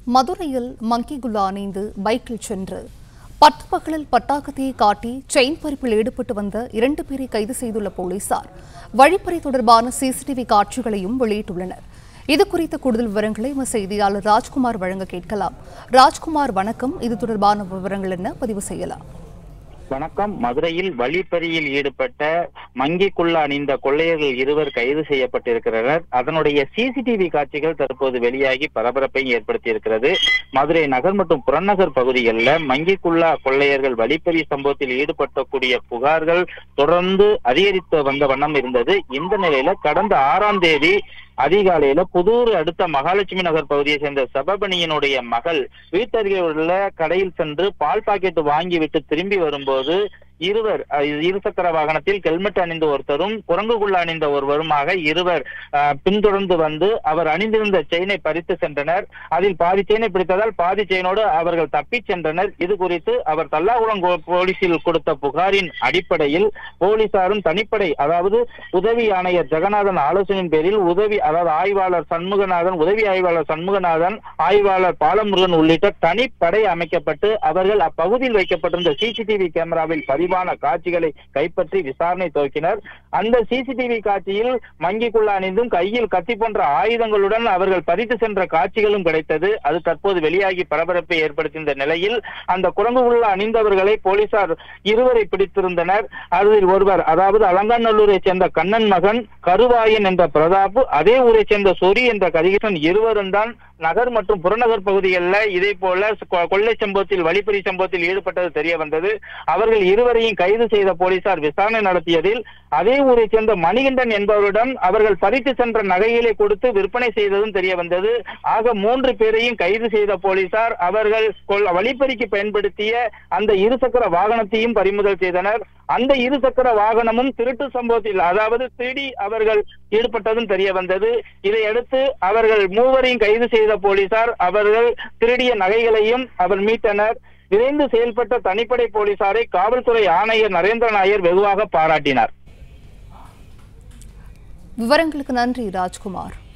மதுரையில் மங்கி குல்லா அணிந்து பைக்கில் சென்று பத்து பகலில் பட்டாக்கத்தையை காட்டி செயின் பறிப்பில் ஈடுபட்டு வந்த இரண்டு பேரை கைது செய்துள்ள போலீசார் வழிப்பறி தொடர்பான சிசிடிவி காட்சிகளையும் வெளியிட்டுள்ளனர் இது குறித்த கூடுதல் விவரங்களை எமது செய்தியாளர் ராஜ்குமார் வழங்க கேட்கலாம் ராஜ்குமார் வணக்கம் இது தொடர்பான விவரங்கள் என்ன பதிவு செய்யலாம் வணக்கம் மதுரையில் வழிப்பறியில் ஈடுபட்ட மங்கிக்குள்ள அணிந்த கொள்ளையர்கள் இருவர் கைது செய்யப்பட்டிருக்கிறனர் அதனுடைய சிசிடிவி காட்சிகள் தற்போது வெளியாகி பரபரப்பை ஏற்படுத்தியிருக்கிறது மதுரை நகர் மற்றும் புறநகர் பகுதிகளில் மங்கிக்குள்ளா கொள்ளையர்கள் வழிப்பறி சம்பவத்தில் ஈடுபட்டக்கூடிய புகார்கள் தொடர்ந்து அதிகரித்து வந்த வண்ணம் இருந்தது இந்த நிலையில கடந்த ஆறாம் தேதி அதிகாலையில புதூர் அடுத்த மகாலட்சுமி நகர் பகுதியை சேர்ந்த சபபணியினுடைய மகள் வீட்டருகே உள்ள கடையில் சென்று பால் பாக்கெட் வாங்கிவிட்டு திரும்பி வரும்போது இருவர் அஹ், இருசக்கர வாகனத்தில் ஹெல்மெட் அணிந்த ஒருத்தரும் குரங்குக்குள்ள அணிந்த ஒருவருமாக இருவர் அஹ், பின்தொடர்ந்து வந்து அவர் அணிந்திருந்த செயினை பறித்து சென்றனர் அதில் பாதி செயினை பிடித்ததால் பாதி செயினோடு அவர்கள் தப்பிச் சென்றனர் இது குறித்து அவர் தல்லாகுளம் கோ- போலீசில் கொடுத்த புகாரின் அடிப்படையில் போலீசாரும் தனிப்படை அதாவது உதவி ஆணையர் ஜெகநாதன் ஆலோசனையின் பேரில் உதவி அதாவது ஆய்வாளர் சண்முகநாதன் உதவி ஆய்வாளர் சண்முகநாதன் ஆய்வாளர் பாலமுருகன் உள்ளிட்ட தனிப்படை அமைக்கப்பட்டு அவர்கள் அப்பகுதியில் வைக்கப்பட்டிருந்த சிசிடிவி கேமராவில் பதிவான காட்சிகளை கைப்பற்றி விசாரணை துவக்கினர் அந்த சிசிடிவி காட்சியில் மங்கிக்குள்ள அணிந்தும் கையில் கத்தி போன்ற ஆயுதங்களுடன் அவர்கள் பறித்து சென்ற காட்சிகளும் கிடைத்தது அது தற்போது வெளியாகி பரபரப்பை ஏற்படுத்திய நிலையில் அந்த குரங்குக்குள்ள அணிந்தவர்களை போலீசார் இருவரை பிடித்திருந்தனர் அதில் ஒருவர் அதாவது அலங்காநல்லூரை சேர்ந்த கண்ணன் மகன் கருவாயன் என்ற பிரதாப் அதே ஊரை சேர்ந்த சொரி என்ற கதிகேசன் இருவரும் தான் நகர் மற்றும் புறநகர் பகுதிகளில் இதே போல கொ- கொள்ளை சம்பவத்தில் வழிப்பறி சம்பவத்தில் ஈடுபட்டது தெரிய வந்தது அவர்கள் இருவரையும் கைது செய்த போலீசார் விசாரணை நடத்தியதில் அதே ஊரை சேர்ந்த மணிகண்டன் என்பவரிடம் அவர்கள் பறித்து சென்ற நகைகளை கொடுத்து விற்பனை செய்ததும் தெரிய வந்தது ஆக மூன்று பேரையும் கைது செய்த போலீசார் அவர்கள் கொல்- வழிப்பறிக்கு பயன்படுத்திய அந்த இருசக்கர வாகனத்தையும் பறிமுதல் செய்தனர் அந்த இருசக்கர வாகனமும் திருட்டு சம்பவத்தில் அதாவது திருடி அவர்கள் ஈடுபட்டதும் தெரிய வந்தது இதையடுத்து அவர்கள் மூவரையும் கைது செய்த போலீசார் அவர்கள் திருடிய நகைகளையும் அவர் மீட்டனர் விரைந்து செயல்பட்ட தனிப்படை போலீசாரை காவல்துறை ஆணையர் நரேந்திர நாயர் வெகுவாக பாராட்டினார் விவரங்களுக்கு நன்றி ராஜ்குமார்